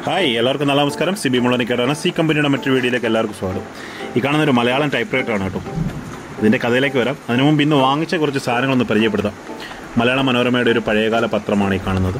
hi എല്ലാവർക്കും നല്ല നമസ്കാരം സി ബി മുള്ളനിക്കാടാണ് സി കമ്പനിയുടെ മറ്റൊരു വീഡിയോയിലേക്ക് എല്ലാവർക്കും സ്വാഗതം ഈ കാണുന്ന ഒരു മലയാളം ടൈപ്പ് റൈറ്ററാണ് കേട്ടോ ഇതിൻ്റെ കഥയിലേക്ക് വരാം അതിനു മുമ്പ് ഇന്ന് വാങ്ങിച്ച കുറച്ച് സാധനങ്ങളൊന്ന് പരിചയപ്പെടുത്താം മലയാള മനോരമയുടെ ഒരു പഴയകാല പത്രമാണ് ഈ കാണുന്നത്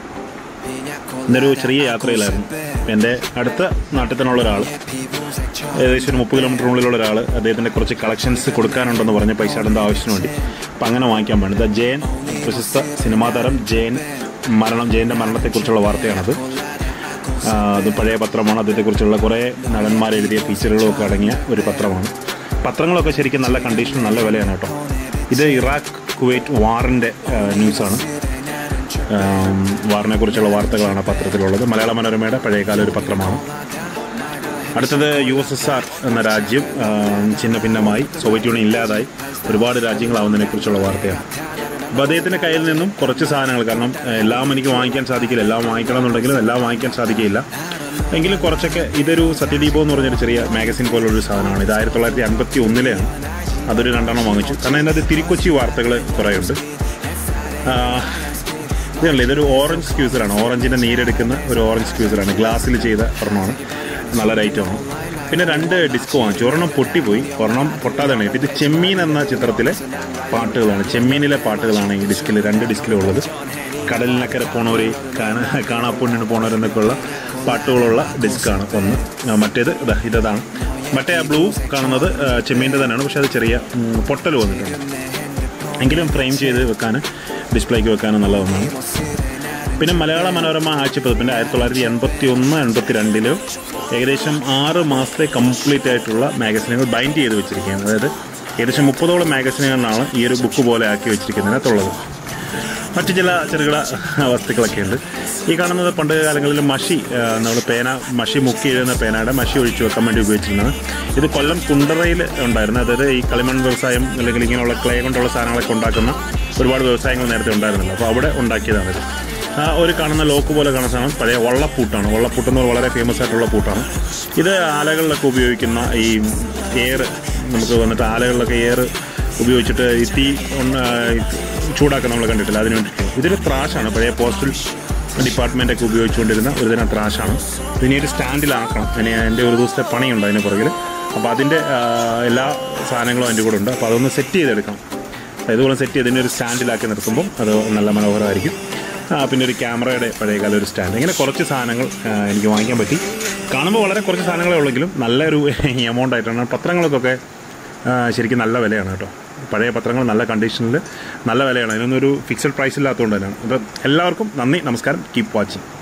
ഇന്നൊരു ചെറിയ യാത്രയിലായിരുന്നു എൻ്റെ അടുത്ത നാട്ടിൽ തന്നെയുള്ള ഒരാൾ ഏകദേശം ഒരു മുപ്പത് കിലോമീറ്ററിനുള്ളിലുള്ള ഒരാൾ അദ്ദേഹത്തിൻ്റെ കുറച്ച് കളക്ഷൻസ് കൊടുക്കാനുണ്ടെന്ന് പറഞ്ഞ പൈസ എന്തോ ആവശ്യത്തിന് വേണ്ടി അപ്പം അങ്ങനെ വാങ്ങിക്കാൻ വേണ്ടി ദ ജയൻ പ്രശസ്ത സിനിമാ താരം ജയൻ മരണം ജയൻ്റെ മരണത്തെക്കുറിച്ചുള്ള വാർത്തയാണത് ആ, അത് പഴയ പത്രമാണ് അദ്ദേഹത്തെക്കുറിച്ചുള്ള കുറേ നടന്മാർ എഴുതിയ ഫീച്ചറുകളും ഒക്കെ അടങ്ങിയ ഒരു പത്രമാണ് പത്രങ്ങളൊക്കെ ശരിക്കും നല്ല കണ്ടീഷൻ നല്ല വിലയാണ് കേട്ടോ ഇത് ഇറാഖ് കുവൈറ്റ് വാറിൻ്റെ ന്യൂസാണ് ആം, വാറിനെ കുറിച്ചുള്ള വാർത്തകളാണ് പത്രത്തിലുള്ളത് മലയാള മനോരമയുടെ പഴയകാല ഒരു പത്രമാണ് അടുത്തത് യു എസ് എസ് ആർ എന്ന രാജ്യം ആം, ഛിന്ന ഭിന്നമായി സോവിയറ്റ് യൂണിയൻ ഇല്ലാതായി ഒരുപാട് രാജ്യങ്ങളാവുന്നതിനെ കുറിച്ചുള്ള വാർത്തയാണ് അപ്പോൾ അദ്ദേഹത്തിൻ്റെ കയ്യിൽ നിന്നും കുറച്ച് സാധനങ്ങൾ കാരണം ഏഹ്, എല്ലാം എനിക്ക് വാങ്ങിക്കാൻ സാധിക്കില്ല എല്ലാം വാങ്ങിക്കണം എന്നുണ്ടെങ്കിലും എല്ലാം വാങ്ങിക്കാൻ സാധിക്കില്ല എങ്കിലും കുറച്ചൊക്കെ ഇതൊരു സത്യദീപം എന്ന് പറഞ്ഞൊരു ചെറിയ മാഗസിൻ പോലുള്ളൊരു സാധനമാണ് ഇത് ആയിരത്തി തൊള്ളായിരത്തി അൻപത്തി ഒന്നിലെയാണ് അതൊരു രണ്ടെണ്ണം വാങ്ങിച്ചു കാരണം ഇതിനകത്ത് തിരുക്കൊച്ചി വാർത്തകൾ കുറേ ഉണ്ട് ആഹ്, ഇതല്ല ഇതൊരു ഓറഞ്ച് സ്ക്യൂസറാണ് ഓറഞ്ചിൻ്റെ നീരെടുക്കുന്ന ഒരു ഓറഞ്ച് സ്ക്യൂസറാണ് ഗ്ലാസ്സിൽ ചെയ്ത ഒരെണ്ണമാണ് നല്ല റേറ്റാണ് പിന്നെ രണ്ട് ഡിസ്ക് വാങ്ങിച്ചു ഒരെണ്ണം പൊട്ടിപ്പോയി ഒരെണ്ണം പൊട്ടാതെയാണ് ഇത് ചെമ്മീൻ എന്ന ചിത്രത്തിലെ പാട്ടുകളാണ് ചെമ്മീനിലെ പാട്ടുകളാണ് ഈ ഡിസ്കിൽ രണ്ട് ഡിസ്കിലുള്ളത് കടലിനക്കരെ പോണവരെ കാണാ കാണാപ്പൊണ്ണിന് പോണവരെന്നൊക്കെ ഉള്ള പാട്ടുകളുള്ള ഡിസ്ക്കാണ് ഒന്ന് ആ, മറ്റേത് ഇതാ ഇതാണ് മറ്റേ ആ ബ്ലൂ കാണുന്നത് ആ, ചെമ്മീൻ്റെ തന്നെയാണ് പക്ഷേ അത് ചെറിയ ഉം, പൊട്ടൽ വന്നിട്ടുണ്ട് എങ്കിലും ഫ്രെയിം ചെയ്ത് വെക്കാൻ ഡിസ്പ്ലേക്ക് വെക്കാനും നല്ല ഒന്നാണ് പിന്നെ മലയാള മനോരമ ആഴ്ചപ്പതിപ്പിൻ്റെ ആയിരത്തി തൊള്ളായിരത്തി എൺപത്തി ഒന്ന് എൺപത്തി രണ്ടില് ഏകദേശം ആറ് മാസത്തെ കംപ്ലീറ്റ് ആയിട്ടുള്ള മാഗസിനുകൾ ബൈൻഡ് ചെയ്ത് വെച്ചിരിക്കുകയാണ് അതായത് ഏകദേശം മുപ്പതോളം മാഗസിനുകളിലാണ് ഈ ഒരു ബുക്ക് പോലെ ആക്കി വെച്ചിരിക്കുന്നതിനകത്തുള്ളത് മറ്റു ചില ചെറുകിട വസ്തുക്കളൊക്കെ ഉണ്ട് ഈ കാണുന്നത് പണ്ട് കാലങ്ങളിൽ മഷി നമ്മൾ പേന മഷി മുക്കി എഴുതുന്ന പേനയുടെ മഷി ഒഴിച്ചു വെക്കാൻ വേണ്ടി ഉപയോഗിച്ചിരുന്നത് ഇത് കൊല്ലം കുണ്ടറയിൽ ഉണ്ടായിരുന്നു അതായത് ഈ കളിമൺ വ്യവസായം അല്ലെങ്കിൽ ഇങ്ങനെയുള്ള ക്ലേ കൊണ്ടുള്ള സാധനങ്ങളൊക്കെ ഉണ്ടാക്കുന്ന ഒരുപാട് വ്യവസായങ്ങൾ നേരത്തെ ഉണ്ടായിരുന്നല്ലോ അപ്പോൾ അവിടെ ഉണ്ടാക്കിയതാണിത് ആ ഒരു കാണുന്ന ലോക്ക് പോലെ കാണുന്ന സാധനം പഴയ വള്ളപ്പൂട്ടാണ് വള്ളപ്പൂട്ട് എന്ന് പറഞ്ഞാൽ വളരെ ഫേമസ് ആയിട്ടുള്ള പൂട്ടാണ് ഇത് ആലകളിലൊക്കെ ഉപയോഗിക്കുന്ന ഈ എയർ നമുക്ക് വന്നിട്ട് ആലകളിലൊക്കെ എയർ ഉപയോഗിച്ചിട്ട് ഈ തീ ഒന്ന് ചൂടാക്കാൻ നമ്മൾ കണ്ടിട്ടില്ല അതിന് വേണ്ടിയിട്ട് ഇതൊരു ത്രാഷാണ് പഴയ പോസ്റ്റൽ ഡിപ്പാർട്ട്മെൻ്റ് ഒക്കെ ഉപയോഗിച്ചുകൊണ്ടിരുന്ന ഒരു ദിനം ത്രാഷാണ് ഇതിനെ ഒരു സ്റ്റാൻഡിലാക്കണം അതിന് എൻ്റെ ഒരു ദിവസത്തെ പണിയുണ്ട് അതിന് പുറകിൽ അപ്പോൾ അതിൻ്റെ ആ, എല്ലാ സാധനങ്ങളും അതിൻ്റെ കൂടെ ഉണ്ട് അപ്പോൾ അതൊന്ന് സെറ്റ് ചെയ്തെടുക്കണം ഇതുപോലെ സെറ്റ് ചെയ്ത് ഇതിനെ ഒരു സ്റ്റാൻഡിലാക്കി നിർത്തുമ്പോൾ അത് നല്ല മനോഹരമായിരിക്കും ആ, പിന്നെ ഒരു ക്യാമറയുടെ പഴയകാല ഒരു സ്റ്റാൻഡ് ഇങ്ങനെ കുറച്ച് സാധനങ്ങൾ ആ, എനിക്ക് വാങ്ങിക്കാൻ പറ്റി കാണുമ്പോൾ വളരെ കുറച്ച് സാധനങ്ങളേ ഉള്ളെങ്കിലും നല്ലൊരു എമൗണ്ട് ആയിട്ടാണ് പത്രങ്ങൾക്കൊക്കെ ആ, ശരിക്കും നല്ല വിലയാണ് കേട്ടോ പഴയ പത്രങ്ങൾ നല്ല കണ്ടീഷനിൽ നല്ല വിലയാണ് അതിനൊന്നും ഒരു ഫിക്സഡ് പ്രൈസ് ഇല്ലാത്തതുകൊണ്ട് തന്നെയാണ് അപ്പോൾ എല്ലാവർക്കും നന്ദി നമസ്കാരം കീപ് വാച്ചിങ്